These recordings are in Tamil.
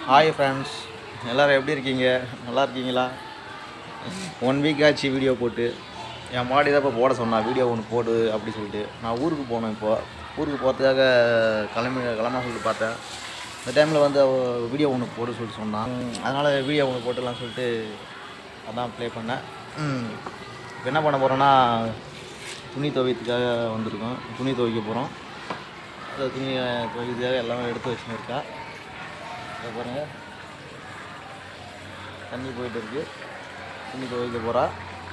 ஹாய் ஃப்ரெண்ட்ஸ் எல்லோரும் எப்படி இருக்கீங்க நல்லா இருக்கீங்களா ஒன் வீக் ஆச்சு வீடியோ போட்டு என் மாடி தான் இப்போ போட சொன்னா வீடியோ ஒன்று போடு அப்படி சொல்லிட்டு நான் ஊருக்கு போனேன் இப்போ ஊருக்கு போகிறதுக்காக கிளம்பி கிளம்ப சொல்லிட்டு பார்த்தேன் இந்த டைமில் வந்து வீடியோ ஒன்று போடு சொல்லிட்டு சொன்னான் அதனால் வீடியோ ஒன்று போட்டுடலாம் சொல்லிட்டு அதான் ப்ளே பண்ணேன் ம். இப்போ என்ன பண்ண போகிறோன்னா துணி துவைக்கிறதுக்காக வந்திருக்கோம் துணி துவைக்க போகிறோம் அந்த துணி துவைக்கிறதுக்காக எல்லாமே எடுத்து வச்சுன்னு இருக்கா இதை பாருங்க தண்ணி போயிட்டு இருக்கு துணி துவைக்க போகிறா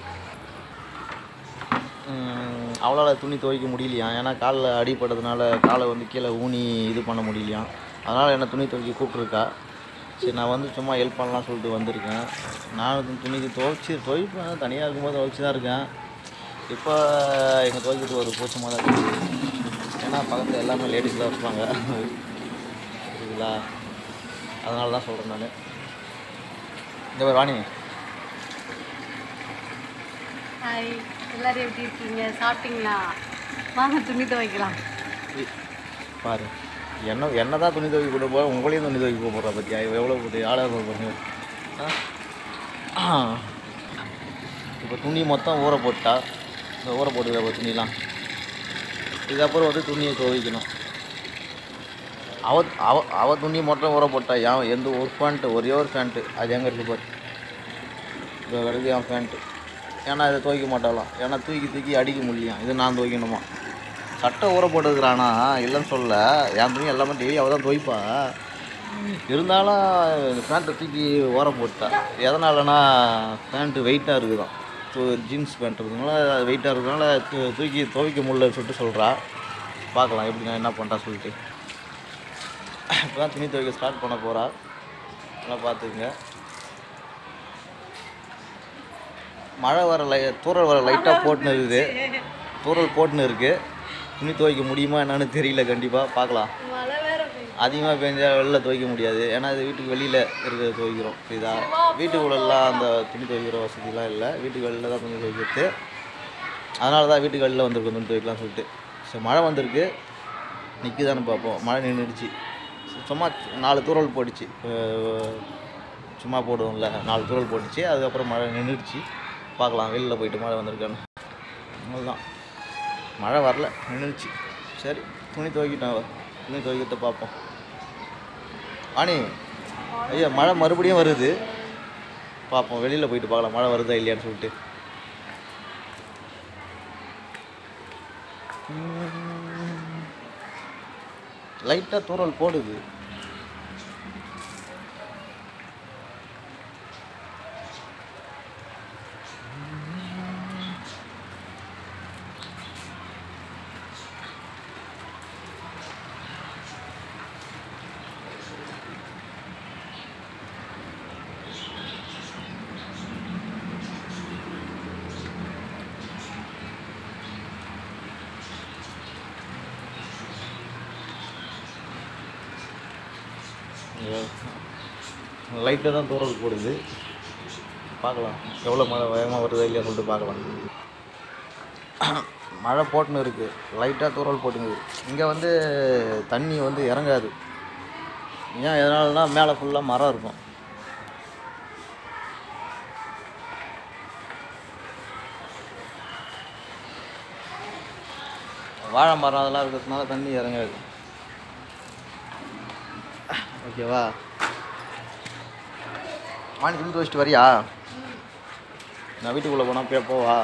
அவளால் துணி துவைக்க முடியலையா ஏன்னா காலில் அடிபட்டதுனால காலை வந்து கீழே ஊனி இது பண்ண முடியலையாம் அதனால் என்னை துணி துவைக்க கூப்பிட்ருக்கா சரி நான் வந்து சும்மா ஹெல்ப் பண்ணலாம் சொல்லிட்டு வந்திருக்கேன் நான் துணிக்கு துவைச்சி துவைப்பேன் தனியாக இருக்கும்போது துவைச்சி தான் இருக்கேன் இப்போ எங்கள் துவைக்கிறது ஒரு கூச்சமாக தான் இருக்குது ஏன்னா பக்கத்தில் எல்லாமே லேடிஸ் தான் இருப்பாங்க புரியுதுங்களா அதனால தான் சொல்கிறேன் நான் இந்த மாதிரி வாணி ஹாய் எல்லாரும் எப்படி இருக்கீங்க சாப்பிட்டீங்களா வாங்க துணி துவைக்கலாம் இ- பாரு என்ன என்ன தான் துணி துவைக்க கூட போக உங்களையும் துணி துவைக்க போகிறா பற்றியா எவ்வளோ பெரிய ஆளாக பாருங்க இப்போ துணி மொத்தம் ஊற போட்டா இந்த ஊற போட்டுக்கிற துணிலாம் இதுக்கப்புறம் வந்து துணியை துவைக்கணும் அவ அவ அவ துணி மட்டும் ஊற போட்டா ஏன் எந்த ஒரு ஃபேண்ட்டு ஒரே ஒரு ஃபேண்ட்டு அது எங்கே இருக்குது பாரு இப்போ கிடக்கு என் ஃபேண்ட்டு ஏன்னா இதை துவைக்க மாட்டாலாம் ஏன்னா தூக்கி தூக்கி அடிக்க முடியும் இது நான் துவைக்கணுமா சட்டை ஊற போட்டுக்கிறானா இல்லைன்னு சொல்ல என் துணி எல்லாமே டெய்லி அவள் தான் துவைப்பா இருந்தாலும் இந்த பேண்ட்டை தூக்கி ஊற போட்டா எதனாலனா பேண்ட்டு வெயிட்டாக இருக்குதான் ஜீன்ஸ் பேண்ட் இருக்கிறதுனால வெயிட்டாக இருக்கிறதுனால தூ- தூக்கி துவைக்க முடியலன்னு சொல்லிட்டு சொல்கிறா பார்க்கலாம் எப்படி நான் என்ன பண்ணுறா சொல்லிட்டு இப்போ தான் துணி துவைக்க ஸ்டார்ட் பண்ண போகிறா நல்லா பார்த்துக்குங்க மழை வர லை தூரல் வர லைட்டாக போட்டுன்னு இருக்குது தூரல் போட்டுன்னு இருக்குது துணி துவைக்க முடியுமா என்னன்னு தெரியல கண்டிப்பாக பார்க்கலாம் மழை வேற அதிகமாக பெஞ்சா வெளில துவைக்க முடியாது ஏன்னா இது வீட்டுக்கு வெளியில் இருக்கிறத துவைக்கிறோம் இதா வீட்டுக்குள்ளெல்லாம் அந்த துணி துவைக்கிற வசதிலாம் இல்லை வீட்டுக்கு வெளியில் தான் துணி துவைக்கிறது அதனால தான் வீட்டுக்கு வெளியில் வந்திருக்கோம் துணி துவைக்கலாம் சொல்லிட்டு சரி மழை வந்திருக்கு நிற்குதான்னு பார்ப்போம் மழை நின்றுடுச்சு சும்மா நாலு தூரல் போட்டுச்சு அஹ் சும்மா போடுவோம்ல நாலு தூரல் போட்டுச்சு அதுக்கப்புறம் மழை நின்றுடுச்சு பார்க்கலாம் வெளியில் போயிட்டு மழை வந்திருக்கான்னு அவ்வளோதான் மழை வரல நின்றுச்சு சரி துணி துவைக்கிட்டோம் அவ. துணி துவைக்கிறத பார்ப்போம் ஆனி ஐயா மழை மறுபடியும் வருது பார்ப்போம் வெளியில் போயிட்டு பார்க்கலாம் மழை வருதா இல்லையான்னு சொல்லிட்டு லைட்டாக தூறல் போடுது லைட்டாக தான் தூறல் போடுது பார்க்கலாம் எவ்வளோ மழை வேகமாக வருதா இல்லையா சொல்லிட்டு பார்க்கலாம் மழை போட்டுன்னு இருக்குது லைட்டாக தூறல் போட்டுங்குது இங்கே வந்து தண்ணி வந்து இறங்காது ஏன் எதனாலனா மேலே ஃபுல்லாக மரம் இருக்கும் வாழை மரம் அதெல்லாம் இருக்கிறதுனால தண்ணி இறங்காது ஓகேவா வாணி துணி துவச்சிட்டு வரியா நான் வீட்டுக்குள்ளே போனால் போய் போவா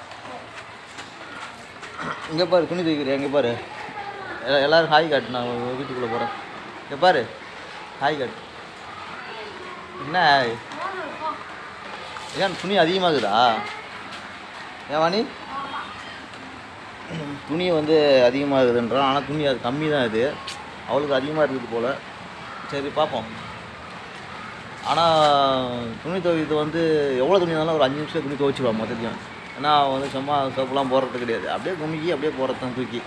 இங்கே பாரு துணி துவைக்கிறியா இங்கே பாரு எ- எல்லாரும் ஹாய் காட்டு நான் வீட்டுக்குள்ளே போகிறேன் இங்கே பாரு ஹாய் காட்டு என்ன ஏன் துணி அதிகமாகுதா ஏன் வாணி துணி வந்து அதிகமாகுதுன்றான் ஆனால் துணி அது கம்மி தான் இது அவளுக்கு அதிகமாக இருக்குது போல் சரி பார்ப்போம் ஆனால் துணி துவைக்கிறது வந்து எவ்வளோ துணி இருந்தாலும் ஒரு அஞ்சு நிமிஷம் துணி துவைச்சிடுவா மொத்தத்தையும் ஏன்னா அவன் வந்து சும்மா சோப்புலாம் போடுறது கிடையாது அப்படியே குமிக்கி அப்படியே போடுறது தான் தூக்கி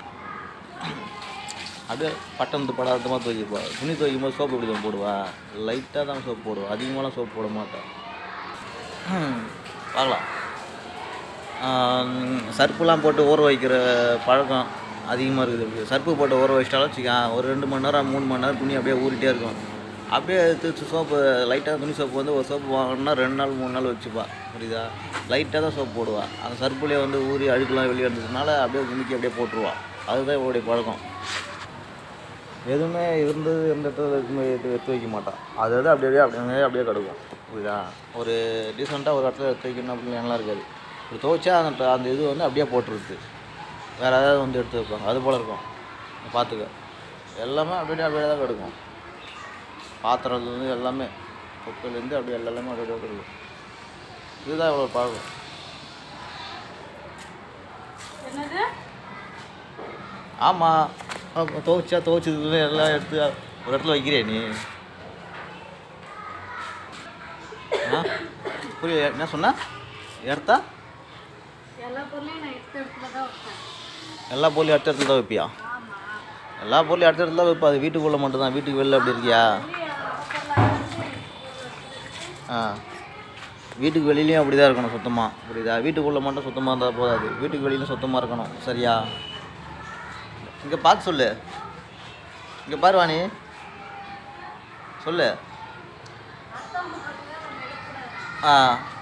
அப்படியே பட்டம் படாதமாக துவைக்கப்பா துணி துவைக்கும் போது சோப்பு எப்படி தான் போடுவா லைட்டாக தான் சோப்பு போடுவா அதிகமாலாம் சோப்பு போட மாட்டான் பார்க்கலாம் ஆம், சர்ப்புலாம் போட்டு ஊற வைக்கிற பழக்கம் அதிகமாக இருக்குது சர்ப்பு போட்டு ஊற வச்சிட்டாலும் வச்சுக்க ஒரு ரெண்டு மணி நேரம் மூணு மணி நேரம் துணி அப்படியே ஊறிட்டே இருக்கும் அப்படியே எடுத்து சோப்பு லைட்டாக துணி சோப்பு வந்து ஒரு சோப்பு வாங்கினா ரெண்டு நாள் மூணு நாள் வச்சுப்பா புரியுதா லைட்டாக தான் சோப்பு போடுவா அந்த சர்ப்புலேயே வந்து ஊறி அழுக்கெல்லாம் வெளியே இருந்ததுனால அப்படியே துணிக்கு அப்படியே போட்டுருவா அதுதான் இவளுடைய பழக்கம் எதுவுமே இருந்தது இருந்த இடத்துல எதுவுமே எடுத்து எடுத்து வைக்க மாட்டான் அது அது அப்படியே அப்படியே அப்படியே கிடக்கும் புரியுதா ஒரு டீசெண்டாக ஒரு இடத்துல எடுத்து வைக்கணும் அப்படின்னு நல்லா இருக்காது ஒரு துவைச்சா அந்த அந்த இது வந்து அப்படியே போட்டுருது வேறு ஏதாவது வந்து எடுத்து வைப்பாங்க அது போல் இருக்கும் பார்த்துக்க எல்லாமே அப்படியே அப்படியே தான் கிடக்கும் பாத்திரத்துலேருந்து எல்லாமே குப்பையிலேருந்து அப்படியே எல்லாமே அப்படியே கிடக்கும் இதுதான் இவ்வளோ பழக்கம் என்னது ஆமாம் துவைச்சா துவைச்சதுல எல்லாம் எடுத்து ஒரு இடத்துல வைக்கிறே நீ ஆ புரியல என்ன சொன்ன எடுத்தா எல்லா பொருளையும் நான் எடுத்து இடத்துல தான் வைப்பேன் எல்லா பொருளையும் அடுத்த இடத்துல தான் வைப்பியா ஆமாம் எல்லா பொருளையும் அடுத்த இடத்துல தான் வைப்பா அது வீட்டுக்குள்ளே மட்டும்தான் வீட்டுக்கு வெளில அப்படி இருக்கியா ஆ வீட்டுக்கு வெளியிலையும் அப்படி தான் இருக்கணும் சுத்தமாக புரியுதா வீட்டுக்குள்ளே மட்டும் சுத்தமாக இருந்தால் போதாது வீட்டுக்கு வெளியிலும் சுத்தமாக இருக்கணும் சரியா இங்கே பார்த்து சொல்லு இங்கே பாரு வாணி சொல்லு ஆ